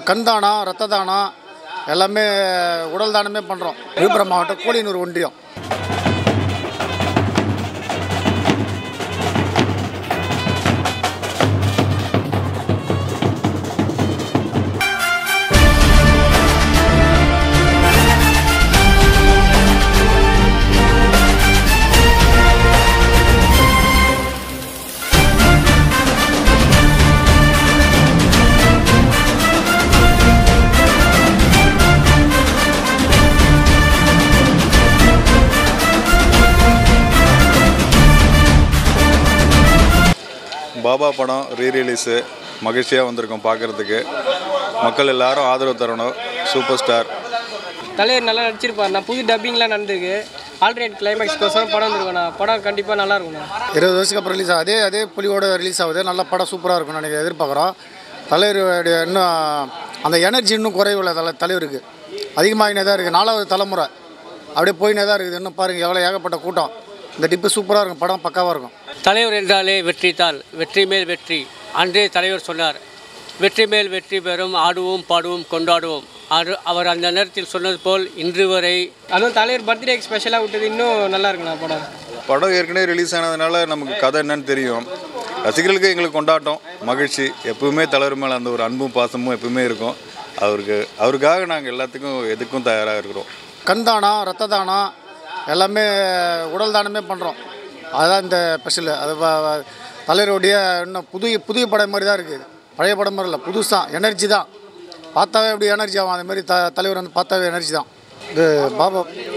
கண் தானம் ரத்த தானம் எல்லாமே உடல் தானமே பண்ணுறோம் விழுப்புரம் மாவட்டம் கோழியனூர் ஒன்றியம் பாபா படம் ரீரிலீஸு மகிழ்ச்சியாக வந்திருக்கோம் பார்க்குறதுக்கு மக்கள் எல்லாரும் ஆதரவு தரணும் சூப்பர் ஸ்டார் தலைவர் நல்லா நடிச்சிருப்பார் நான் புது டப்பிங்லாம் நடந்திருக்கு ஆல்டர்னேட் கிளைமேக்ஸ்க்கோசரம் படம் வந்துருக்கோண்ணா படம் கண்டிப்பாக நல்லா இருக்கும்ண்ணா இருபது வருஷத்துக்கு அப்புறம் ரிலீஸ் ஆகுது அதே புலியோட ரிலீஸ் ஆகுது நல்ல படம் சூப்பராக இருக்கும் நினைக்கிறேன் எதிர்பார்க்குறோம் தலைவருடைய இன்னும் அந்த எனர்ஜி இன்னும் குறைவில்லை தலை தலைவருக்கு அதிகமாகினே தான் இருக்குது நாலாவது தலைமுறை அப்படியே போயினே தான் இருக்குது இன்னும் பாருங்கள் எவ்வளோ ஏகப்பட்ட கூட்டம் இந்த டிப்பு சூப்பராக இருக்கும் படம் பக்காவாக இருக்கும் தலைவர் என்றாலே வெற்றி தான் வெற்றி மேல் வெற்றி அன்றே தலைவர் சொன்னார் வெற்றி மேல் வெற்றி பெறும் ஆடுவோம் பாடுவோம் கொண்டாடுவோம் அது அவர் அந்த நேரத்தில் சொன்னது போல் இன்று வரை அதுவும் தலைவர் பர்த்டேக்கு ஸ்பெஷலாக விட்டது இன்னும் நல்லா இருக்குண்ணா படம் படம் ஏற்கனவே ரிலீஸ் ஆனதுனால நமக்கு கதை என்னன்னு தெரியும் ரசிகர்களுக்கு எங்களுக்கு கொண்டாட்டம் மகிழ்ச்சி எப்பவுமே தலைவர் மேலே அந்த ஒரு அன்பும் பாசமும் எப்பவுமே இருக்கும் அவருக்கு அவருக்காக நாங்கள் எல்லாத்துக்கும் எதுக்கும் தயாராக இருக்கிறோம் கண் தானம் ரத்த தானம் எல்லாமே உடல் தானமே பண்ணுறோம் அதுதான் இந்த ஸ்பெஷல் அது வ- வ- தலைவருடைய இன்னும் புதிய புதிய படம் மாதிரி தான் இருக்குது பழைய படம் மாதிரி இல்லை புதுசாக எனர்ஜி தான் பார்த்தாவே எப்படி எனர்ஜி ஆகும் அந்த மாதிரி த தலைவர் வந்து பார்த்தாவே எனர்ஜி தான் இது பாபா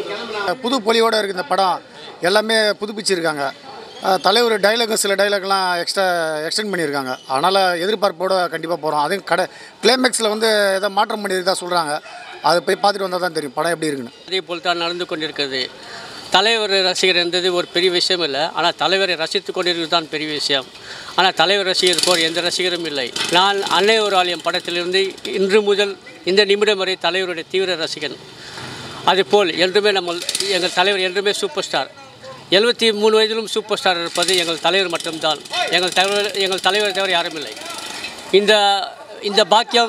புது பொலியோடு இருக்குது இந்த படம் எல்லாமே புதுப்பிச்சிருக்காங்க அஹ் தலைவர் டைலாக் சில டைலாக்லாம் எக்ஸ்ட்ரா எக்ஸ்டெண்ட் பண்ணியிருக்காங்க அதனால் எதிர்பார்ப்போடு கண்டிப்பாக போகிறோம் அதையும் கடை கிளைமேக்ஸில் வந்து ஏதோ மாற்றம் பண்ணியிருக்கா சொல்கிறாங்க அதை போய் பார்த்துட்டு வந்தால் தான் தெரியும் படம் எப்படி இருக்குன்னு அதே போல் தான் நடந்து கொண்டிருக்கிறது தலைவர் ரசிகர் என்பது ஒரு பெரிய விஷயம் இல்லை ஆனால் தலைவரை ரசித்து கொண்டிருக்கிறது தான் பெரிய விஷயம் ஆனால் தலைவர் ரசிகர் போல் எந்த ரசிகரும் இல்லை நான் அன்னை ஒரு ஆலயம் படத்திலிருந்து இன்று முதல் இந்த நிமிடம் வரை தலைவருடைய தீவிர ரசிகன் அதுபோல் என்றுமே நம்ம எங்கள் தலைவர் என்றுமே சூப்பர் ஸ்டார் எழுபத்தி மூணு வயதிலும் சூப்பர் ஸ்டார் இருப்பது எங்கள் தலைவர் மட்டும்தான் எங்கள் தலைவர் எங்கள் தலைவர் தவிர யாரும் இல்லை இந்த இந்த பாக்கியம்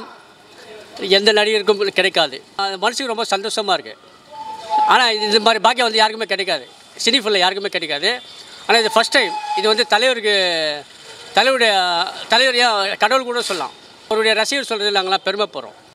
எந்த நடிகருக்கும் கிடைக்காது அது மனசுக்கு ரொம்ப சந்தோஷமாக இருக்குது ஆனால் இது மாதிரி பாக்கியம் வந்து யாருக்குமே கிடைக்காது சினிஃபில் யாருக்குமே கிடைக்காது ஆனால் இது ஃபஸ்ட் டைம் இது வந்து தலைவருக்கு தலைவருடைய தலைவர் ஏன் கடவுள் கூட சொல்லலாம் அவருடைய ரசிகர் சொல்கிறது நாங்களாம் பெருமைப்படுறோம்